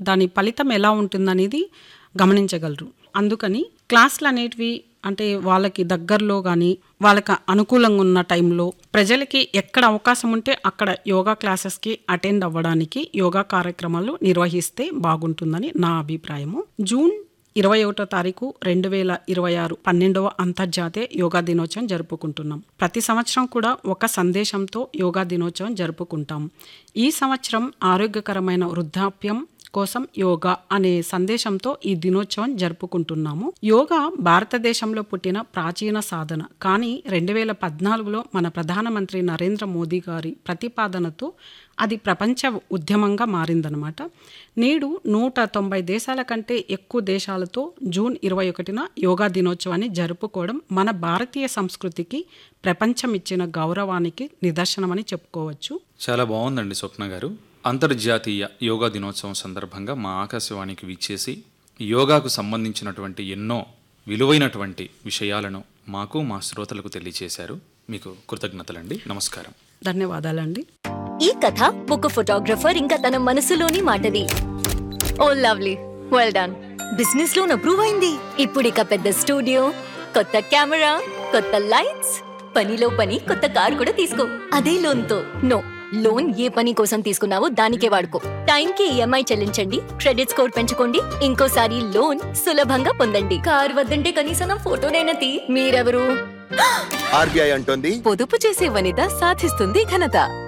దాని ఫలితం ఎలా ఉంటుందనేది గమనించగలరు అందుకని క్లాసులు అనేటివి అంటే వాళ్ళకి దగ్గరలో కానీ వాళ్ళకి అనుకూలంగా ఉన్న టైంలో ప్రజలకి ఎక్కడ అవకాశం ఉంటే అక్కడ యోగా క్లాసెస్కి అటెండ్ అవ్వడానికి యోగా కార్యక్రమాలు నిర్వహిస్తే బాగుంటుందని నా అభిప్రాయము జూన్ ఇరవై ఒకటో తారీఖు రెండు వేల ఇరవై ఆరు పన్నెండవ అంతర్జాతీయ యోగా దినోత్సవం జరుపుకుంటున్నాం ప్రతి సంవత్సరం కూడా ఒక సందేశంతో యోగా దినోత్సవం జరుపుకుంటాం ఈ సంవత్సరం ఆరోగ్యకరమైన వృద్ధాప్యం కోసం యోగా అనే సందేశంతో ఈ దినోత్సవం జరుపుకుంటున్నాము యోగా భారతదేశంలో పుట్టిన ప్రాచీన సాధన కానీ రెండు వేల పద్నాలుగులో మన ప్రధానమంత్రి నరేంద్ర మోదీ గారి ప్రతిపాదనతో అది ప్రపంచ ఉద్యమంగా మారిందనమాట నేడు నూట తొంభై దేశాల కంటే ఎక్కువ దేశాలతో జూన్ ఇరవై ఒకటిన యోగా దినోత్సవాన్ని జరుపుకోవడం మన భారతీయ సంస్కృతికి ప్రపంచం ఇచ్చిన గౌరవానికి నిదర్శనమని చెప్పుకోవచ్చు చాలా బాగుందండి స్వప్న గారు అంతర్జాతీయ యోగా దినోత్సవం సందర్భంగా మా ఆకాశవాణికి విచ్చేసి యోగాకు సంబంధించినటువంటి ఎన్నో విలువైనటువంటి విషయాలను మాకు మా శ్రోతలకు తెలియచేశారు మీకు కృతజ్ఞతలండి నమస్కారం ధన్యవాదాలండి ఈ కథ ఒక ఫోటోగ్రఫర్ ఇంకా తన మనసులోని మాటది oh lovely well done business loan approve అయింది ఇప్పుడు ఇక పెద్ద స్టూడియో కొత్త కెమెరా కొత్త లైట్స్ పనిలో పని కొత్త కార్ కూడా తీసుకో అదే లోన్ తో నో లోన్ ఏ పని కోసం తీసుకున్నావో దానికే వాడుకో టైం కి ఈఎంఐ చెల్లించండి క్రెడిట్ స్కోర్ పెంచుకోండి ఇంకోసారి లోన్ సులభంగా పొందండి కార్ వద్దంటే కనీసం నా ఫోటోనైనా తీ మీరెవరు ఆర్బీఐ అంటోంది పొదుపు చేసే వనిత సాధిస్తుంది ఘనత